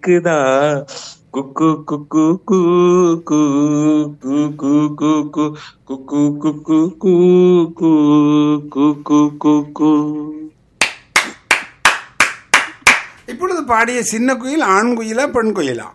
கேக்குதா குக்கு குக்கு கூ கூ கூ கூ கூ கூ குக்கு குக்கு கூ கூ கூ கூ கூ கூ இப்பொழுது பாடிய சின்ன குயில் ஆண் குயிலா பெண் குயிலா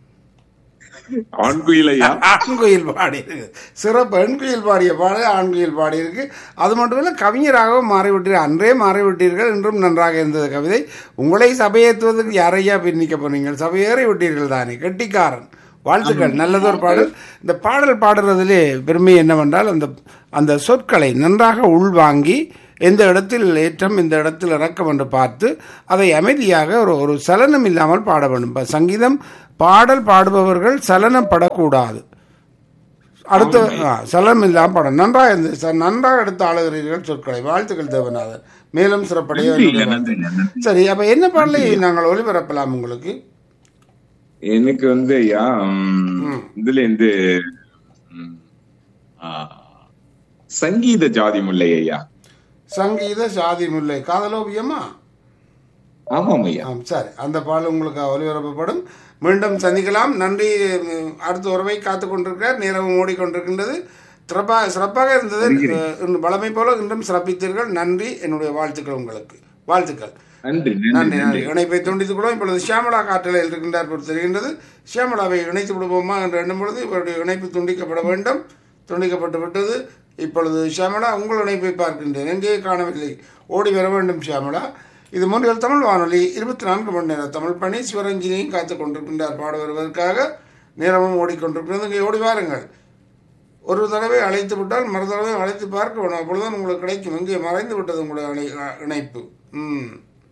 ஆண் குயிலையா ஆண் குயில் பாடியிருக்கு சிறப்பு பெண் குயில் பாடிய பாடல் ஆண் குயில் பாடியிருக்கு அது மட்டுமல்ல கவிஞராகவும் மாறிவிட்டீர்கள் அன்றே மாறிவிட்டீர்கள் இன்றும் நன்றாக இருந்தது கவிதை உங்களை சபையேற்றுவதற்கு யாரையா பின்னிக்க போனீங்க சபையேறி விட்டீர்கள் தானே கெட்டிக்காரன் வாழ்த்துக்கள் நல்லதொரு பாடல் இந்த பாடல் பாடுறதிலே பெருமை என்னவென்றால் அந்த அந்த சொற்களை நன்றாக உள்வாங்கி எந்த இடத்தில் ஏற்றம் இந்த இடத்தில் இறக்கம் என்று பார்த்து அதை அமைதியாக ஒரு ஒரு சலனம் இல்லாமல் பாட வேண்டும் இப்ப சங்கீதம் பாடல் பாடுபவர்கள் சலனம் படக்கூடாது அடுத்த ஆ, சலனம் இல்லாமல் பாடம் நன்றாக இருந்தது சார் நன்றாக எடுத்து ஆளுகிறீர்கள் சொற்களை வாழ்த்துக்கள் தேவநாதன் மேலும் சிறப்படைய நன்றி, என்னுடைய நன்றி, வாழ்த்துக்கள். நன்றி. சரி அப்ப என்ன பாடலை நாங்கள் ஒளிபரப்பலாம் உங்களுக்கு எனக்கு வந்து ஐயா ம், இதுல இருந்து ம், ஆ, சங்கீத ஜாதி முல்லை ஐயா சங்கீத சாதி முல்லை காதலோபியமா ஆமாம் ஐயா ஆம் சரி அந்த பாடல் உங்களுக்கு ஒளிபரப்பப்படும் மீண்டும் சந்திக்கலாம் நன்றி உம், அடுத்த உறவை காத்து கொண்டிருக்கிறார் நேரமும் ஓடிக்கொண்டிருக்கின்றது சிறப்பாக சிறப்பாக இருந்தது அஹ், இன்று வளமை போல இன்றும் சிறப்பித்தீர்கள் நன்றி என்னுடைய வாழ்த்துக்கள் உங்களுக்கு வாழ்த்துக்கள் நன்றி நன்றி நன்றி நன்றி நன்றி இணைப்பை துண்டித்துக் கொள்வோம் இப்பொழுது ஷியாமலா காற்றலையில் இருக்கின்றார் போல் தெரிகின்றது ஷியாமலாவை இணைத்து விடுவோமா என்று எண்ணும் பொழுது இவருடைய இணைப்பு துண்டிக்கப்பட வேண்டும் துண்டிக்கப்பட்டு விட்டது இப்பொழுது ஷியாமலா உங்கள் இணைப்பை பார்க்கின்றேன் எங்கே காணவில்லை ஓடி வர வேண்டும் ஷியாமலா இது மூன்றில் தமிழ் வானொலி இருபத்தி நான்கு மணி நேரம் தமிழ் பணி சிவரஞ்சினியும் காத்துக் கொண்டிருக்கின்றார் பாட வருவதற்காக நேரமும் ஓடிக்கொண்டிருக்கிறது இங்கே ஓடி வாருங்கள் ஒரு தடவை அழைத்து விட்டால் மறு தடவை அழைத்து பார்க்க வேணும் அப்பொழுதுதான் உங்களுக்கு கிடைக்கும் இங்கே மறைந்து விட்டது உங்களுடைய அழை- இணைப்பு ம்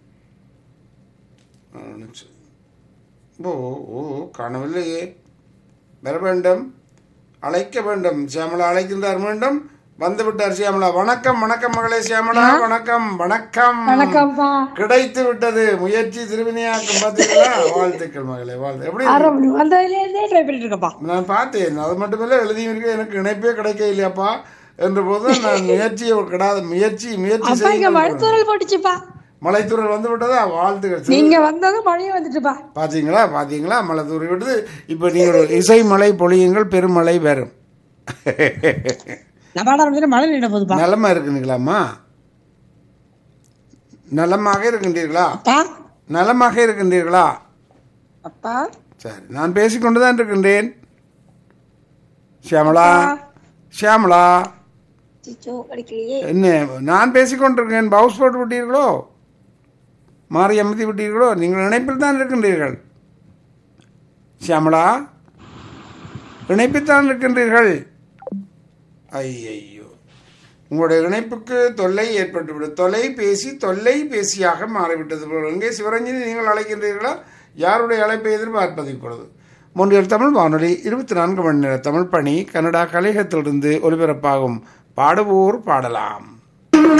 ஆ, நிச்சயம். ஓ ஓ காணவில்லையே வர வேண்டும் அழைக்க வேண்டும் சியாமலா அழைக்கின்றார் மீண்டும் வந்து விட்டார் சியாமலா வணக்கம் வணக்கம் மகளே சியாமலா வணக்கம் வணக்கம் வணக்கம்ப்பா கிடைத்து விட்டது முயற்சி திருவினையாக்கும் பார்த்தீங்களா வாழ்த்துக்கள் மகளே வாழ்த்து எப்படி இருக்கு? ஆரம்பி வந்ததுல இருந்தே ட்ரை பண்ணிட்டு இருக்கப்பா நான் பார்த்தேன் அது மட்டுமில்ல எழுதியும் இருக்கு எனக்கு இணைப்பே கிடைக்க இல்லையாப்பா என்ற போது நான் முயற்சியை கிடாத முயற்சி முயற்சி அப்பா இங்க செய்ய மருத்துவர்கள் போட்டுச்சுப்பா மலைத்தூரல் வந்து விட்டதா வாழ்த்துக்கள் சரி. நீங்க வந்ததும் மழையும் வந்துட்டுப்பா பாத்தீங்களா பாத்தீங்களா மழை தூரி விடுது இப்போ நீங்கள் இசை மழை பொழியுங்கள் பெருமழை வரும் நான் பாட ஆரம்பிச்சு மழை நின்று போகுதுப்பா நலமா இருக்குங்களா நலமாக இருக்கின்றீர்களா அப்பா நலமாக இருக்கின்றீர்களா அப்பா சரி நான் பேசிக்கொண்டு தான் இருக்கின்றேன் ஷியாமளா ஷியாமளா சிச்சோ கிடைக்கலையே என்ன நான் பேசிக்கொண்டிருக்கேன் பவுஸ் போட்டு விட்டீர்களோ மாறி அமர்த்தி விட்டீர்களோ நீங்கள் இணைப்பில் தான் இருக்கின்றீர்கள் ஷியாமளா இணைப்பில் தான் இருக்கின்றீர்கள் ஐயையோ உங்களுடைய இணைப்புக்கு தொல்லை ஏற்பட்டுவிடும் தொலைபேசி தொல்லை பேசியாக மாறிவிட்டது போல எங்கே சிவரஞ்சனி நீங்கள் அழைக்கின்றீர்களா யாருடைய அழைப்பை எதிர்பார்ப்பது இப்பொழுது மூன்றில் தமிழ் வானொலி இருபத்தி நான்கு மணி நேர தமிழ் பணி கனடா கலையகத்திலிருந்து ஒலிபரப்பாகும் பாடுவோர் பாடலாம்